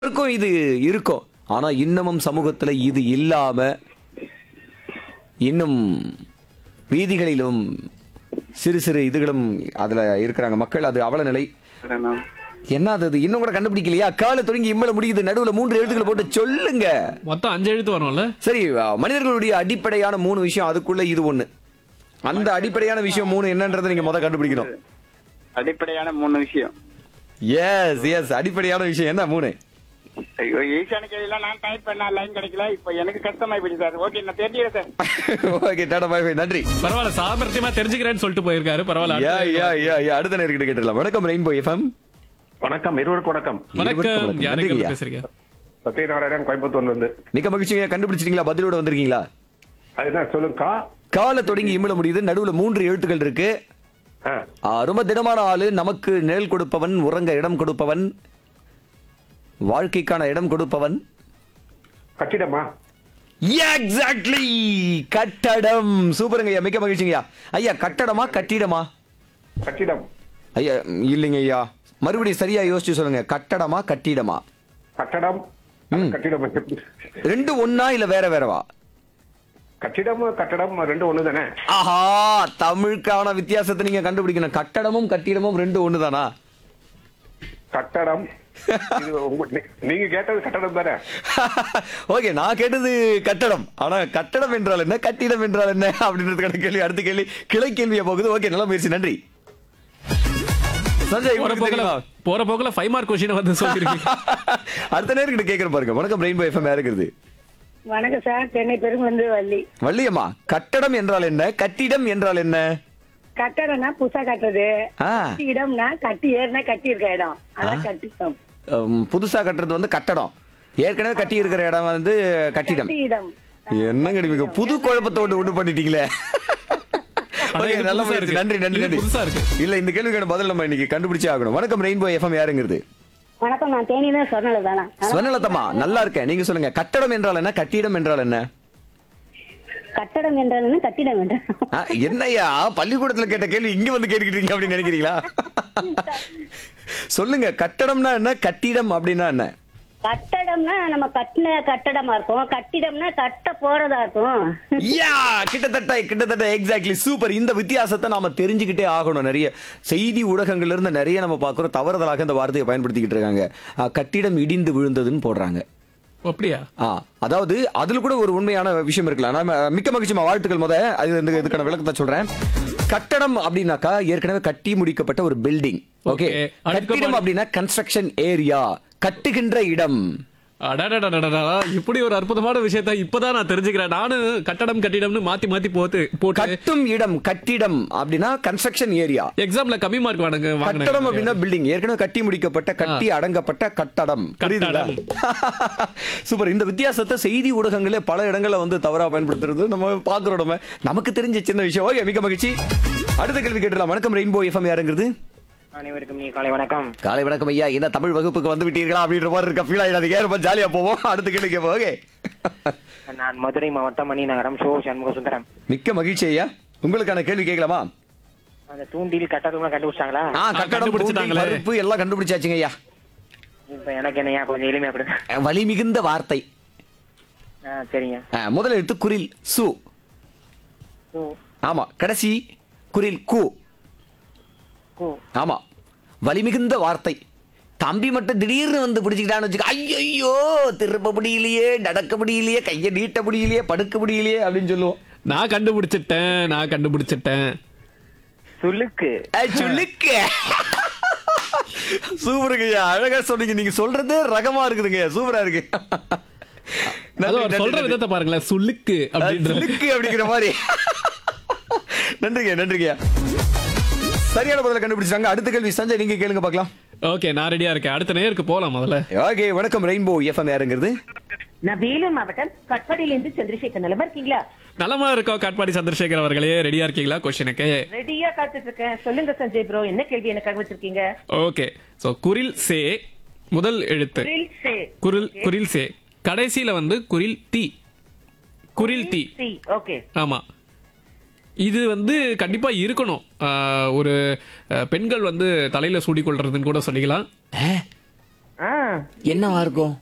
எல்லாருக்கும் இது இருக்கும் ஆனா இன்னமும் சமூகத்துல இது இல்லாம இன்னும் வீதிகளிலும் சிறு சிறு இதுகளும் அதுல இருக்கிறாங்க மக்கள் அது அவல நிலை என்ன அது அது இன்னும் கூட கண்டுபிடிக்கலையா காலை தொடங்கி இம்மல முடியுது நடுவுல மூன்று எழுத்துக்களை போட்டு சொல்லுங்க மொத்தம் அஞ்சு எழுத்து வரும்ல சரி மனிதர்களுடைய அடிப்படையான மூணு விஷயம் அதுக்குள்ள இது ஒண்ணு அந்த அடிப்படையான விஷயம் மூணு என்னன்றதை நீங்க முத கண்டுபிடிக்கணும் அடிப்படையான மூணு விஷயம் எஸ் எஸ் அடிப்படையான விஷயம் என்ன மூணு ஐயோ ஈஸியான கேள்விலாம் நான் டைப் பண்ண லைன் கிடைக்கல இப்ப எனக்கு கஷ்டமாயி போச்சு சார் ஓகே நான் தெரிஞ்சுக்கிறேன் sir okay tata bye bye நன்றி பரவாயில்ல சாமர்த்தியமா தெரிஞ்சுக்கிறேன்னு சொல்லிட்டு போயிருக்காரு பரவாயில்ல யா அடுத்த யா யா யா அடுத்த நேர்கிட்ட கேட்டுடலாம் வணக்கம் ரெயின்போ எஃப்எம் வணக்கம் இருவருக்கும் வணக்கம் வணக்கம் யாருக்கு நன்றிங்கய்யா. பேசுறீங்க சத்யநாராயணன் கோயம்புத்தூர்ல இருந்து மிக மகிழ்ச்சியா கண்டுபிடிச்சிட்டீங்களா பதிலோட வந்திருக்கீங்களா அதுதான் சொல்லுங்கக்கா காலை தொடங்கி இமிழ முடியுது நடுவுல மூன்று எழுத்துக்கள் இருக்கு ஆ, ஆ, ரொம்ப திடமான ஆளு நமக்கு நிழல் கொடுப்பவன் உறங்க இடம் கொடுப்பவன் வாழ்க்கைக்கான இடம் கொடுப்பவன் கட்டிடமா எக்ஸாக்ட்லி கட்டடம் சூப்பருங்க ஐயா மிக மகிழ்ச்சிங்கய்யா ஐயா கட்டடமா கட்டிடமா கட்டிடம் ஐயா இல்லைங்க ஐயா மறுபடியும் சரியா யோசிச்சு சொல்லுங்க கட்டடமா கட்டிடமா கட்டடம் கட்டிடம் ரெண்டு ஒண்ணா இல்ல வேற வேறவா கட்டிடம் கட்டடம் ரெண்டு ஒண்ணு தானே ஆஹா தமிழுக்கான வித்தியாசத்தை நீங்க கண்டுபிடிக்கணும் கட்டடமும் கட்டிடமும் ரெண்டு ஒண்ணுதானா கட்டடம் இது உங்க- நீ- நீங்க கேட்டது கட்டடம் தானே ஓகே நான் கேட்டது கட்டடம் ஆனா கட்டடம் என்றால் என்ன கட்டிடம் என்றால் என்ன அப்படின்றதுக்கான கேள்வி அடுத்த கேள்வி கிளை கேள்வியா போகுது ஓகே நல்ல முயற்சி நன்றி சஞ்சய் போற உங்களுக்கு போக்குல தெரியுமா? போற போக்குல ஃபைவ் மார்க் கொஸ்டின் வந்து சொல்லிருக்கீங்க அடுத்த நேரம் கேட்கிற பாருங்க வணக்கம் ரெயின்போ எஃப்எம் இருக்கிறது வணக்கம் சார் சென்னை பெருங்குந்து வள்ளி வள்ளியம்மா கட்டடம் என்றால் என்ன கட்டிடம் என்றால் என்ன கட்டடம்னா புதுசா கட்டுறது ஆ, கட்டி இடம்னா கட்டி ஏறினா கட்டி இருக்க இடம் அதான் கட்டிடம் உம், புதுசா கட்டுறது வந்து கட்டடம் ஏற்கனவே கட்டி இருக்கிற இடம் வந்து கட்டிடம் கட்டி இடம் என்னங்க நீங்க புது குழப்பத்தோடு உண்டு பண்ணிட்டீங்களே ஆனா Okay, இது நல்ல புதுசா முயற்சி இருக்கு. நன்றி நன்றி இது நன்றி புதுசா இருக்கு. இல்ல இந்த கேள்விக்கான பதில் நம்ம இன்னைக்கு கண்டுபிடிச்சே ஆகணும் வணக்கம் ரெயின்போ எஃப்எம் யாருங்கிறது வணக்கம் நான் தேனி தான் சொன்னல தானே ஸ்வர்ணலதம்மா நல்லா இருக்கேன் நீங்க சொல்லுங்க கட்டடம் என்றால் என்ன கட்டிடம் என்றால் என்ன கட்டடம் என்றால் என்ன கட்டிடம் என்றால் ஆ, என்னய்யா பள்ளிக்கூடத்துல கேட்ட கேள்வி இங்க வந்து கேட்டுக்கிட்டீங்க அப்படின்னு நினைக்கிறீங்களா சொல்லுங்க கட்டடம்னா என்ன கட்டிடம் அப்படின்னா என்ன கட்டடம்னா நம்ம கட்டின கட்டடமா இருக்கும் கட்டிடம்னா கட்ட போறதா இருக்கும் யா கிட்டத்தட்ட கிட்டத்தட்ட எக்ஸாக்ட்லி சூப்பர் இந்த வித்தியாசத்தை நாம தெரிஞ்சுக்கிட்டே ஆகணும் நிறைய செய்தி ஊடகங்கள்ல இருந்து நிறைய நம்ம பார்க்கிறோம் தவறுதலாக இந்த வார்த்தையை பயன்படுத்திக்கிட்டு இருக்காங்க ஆ, கட்டிடம் இடிந்து விழுந்ததுன்னு போடுறாங்க அப்படியா ஆ அதாவது அதுல கூட ஒரு உண்மையான விஷயம் இருக்கலாம் நாம மிக்க மகிழ்ச்சிமா வாழ்த்துக்கள் முத அது இந்த இதுக்கான விளக்கத்தை சொல்றேன் கட்டடம் அப்படின்னாக்கா ஏற்கனவே கட்டி முடிக்கப்பட்ட ஒரு பில்டிங் ஓகே Okay. அடுத்த கட்டிடம் பாடி- அப்படின்னா கன்ஸ்ட்ரக்ஷன் ஏரியா கட்டுகின்ற இடம் அடடடடடடா இப்படி ஒரு அற்புதமான விஷயத்த இப்பதான் நான் தெரிஞ்சுக்கிறேன் நானு கட்டடம் கட்டிடம்னு மாத்தி மாத்தி போட்டு போட்டு கட்டும் இடம் கட்டிடம் அப்படின்னா கன்ஸ்ட்ரக்ஷன் ஏரியா எக்ஸாம்ல கம்மி மார்க் வாங்க கட்டடம் அப்படின்னா பில்டிங் ஏற்கனவே கட்டி முடிக்கப்பட்ட கட்டி அடங்கப்பட்ட கட்டடம் புரியுதுங்களா சூப்பர் இந்த வித்தியாசத்தை செய்தி ஊடகங்களே பல இடங்கள்ல வந்து தவறா பயன்படுத்துறது நம்ம பாக்குறோம் நம்ம நமக்கு தெரிஞ்ச சின்ன விஷயம் ஓகே மிக மகிழ்ச்சி அடுத்த கேள்வி கேட்டுலாம் வணக்கம் ரெயின்போ எஃப்எம் யாருங்கிறது அனைவருக்கும் நீ காலை வணக்கம் காலை வணக்கம் ஐயா என்ன தமிழ் வகுப்புக்கு வந்து விட்டீர்களா அப்படின்ற மாதிரி இருக்க ஃபீல் ஆயிடாதீங்க ரொம்ப ஜாலியா போவோம் அடுத்த கேள்வி கேட்போம் ஓகே நான் மதுரை மாவட்டம் மணி நகரம் சோ சண்முக சுந்தரம் மிக்க மகிழ்ச்சி ஐயா உங்களுக்கான கேள்வி கேட்கலாமா அந்த தூண்டில் கட்டடம்லாம் கண்டுபிடிச்சாங்களா ஆ கட்டடம் கண்டுபிடிச்சிட்டாங்களே. பூண்டி, பருப்பு எல்லாம் கண்டுபிடிச்சாச்சுங்க ஐயா இப்ப எனக்கு என்னையா கொஞ்சம் எளிமையா கொடுங்க வலி மிகுந்த வார்த்தை ஆ சரிங்க ஆ, முதல் எழுத்து குரில் சு கூ ஆமா கடைசி குரில் கு கூ ஆமா வலிமிகுந்த வார்த்தை தம்பி மட்டும் திடீர்னு வந்து பிடிச்சிக்கிட்டான்னு வச்சுக்க ஐயோ திருப்ப முடியலையே நடக்க முடியலையே கையை நீட்ட முடியலையே படுக்க முடியலையே அப்படின்னு சொல்லுவோம் நான் கண்டுபிடிச்சிட்டேன் நான் கண்டுபிடிச்சிட்டேன் சுளுக்கு ஏய், சொல்லுக்கு சூப்பருங்கய்யா அழகா சொன்னீங்க நீங்க சொல்றதே ரகமா இருக்குதுங்க சூப்பரா இருக்கு அது நன்றி, அவர் நன்றி, சொல்ற நன்றி. விதத்தை பாருங்களேன் சுளுக்கு அப்படின்ற சிலுக்கு அப்படிங்கிற மாதிரி நன்றிங்க நன்றிங்க சரியான பதில கண்டுபிடிச்சாங்க அடுத்த கேள்வி சஞ்சய் நீங்க கேளுங்க பார்க்கலாம் ஓகே நான் ரெடியா இருக்கேன் அடுத்த நேருக்கு போலாம் முதல்ல ஓகே வணக்கம் ரெயின்போ எஃப்எம் யாருங்கிறது நான் வேலூர் மாவட்டம் கட்பாடியிலிருந்து சந்திரசேகர் நலமா இருக்கீங்களா நலமா இருக்கோம் காட்பாடி சந்திரசேகர் அவர்களே ரெடியா இருக்கீங்களா கொஸ்டினுக்கு ரெடியா காத்துட்டு இருக்கேன் சொல்லுங்க சஞ்சய் ப்ரோ என்ன கேள்வி எனக்காக வச்சிருக்கீங்க ஓகே சோ குரில் சே முதல் எழுத்து Grill say. குரில் குரில் சே கடைசியில வந்து குரில் தி குரில் தி சி ஓகே ஆமா இது வந்து கண்டிப்பா இருக்கணும் ஆஹ், ஒரு அஹ், பெண்கள் வந்து தலையில சூடி கொள்றதுன்னு கூட சொல்லிக்கலாம் என்னவா இருக்கும்